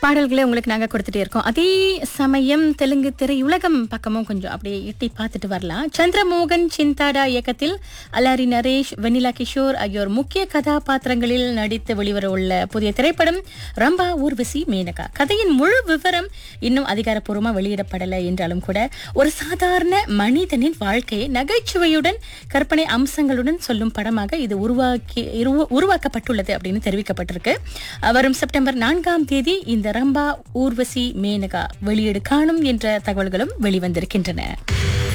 பாடல்களை உங்களுக்கு நாங்க கொடுத்துட்டே இருக்கோம் அதே சமயம் தெலுங்கு திரையுலகம் பக்கமும் கொஞ்சம் அப்படியே எட்டி பார்த்துட்டு வரலாம் சந்திரமோகன் சிந்தாடா இயக்கத்தில் அலாரி நரேஷ் வெனிலா கிஷோர் ஆகியோர் முக்கிய கதாபாத்திரங்களில் நடித்து வெளிவர உள்ள புதிய திரைப்படம் ரம்பா ஊர்வசி மேனகா கதையின் முழு விவரம் இன்னும் அதிகாரப்பூர்வமா வெளியிடப்படலை என்றாலும் கூட ஒரு சாதாரண மனிதனின் வாழ்க்கையை நகைச்சுவையுடன் கற்பனை அம்சங்களுடன் சொல்லும் படமாக இது உருவாக்கி இரு- உருவாக்கப்பட்டுள்ளது அப்படின்னு தெரிவிக்கப்பட்டிருக்கு வரும் செப்டம்பர் நான்காம் தேதி இந்த ரம்பா ஊர்வசி மேனகா வெளியீடு காணும் என்ற தகவல்களும் வெளிவந்திருக்கின்றன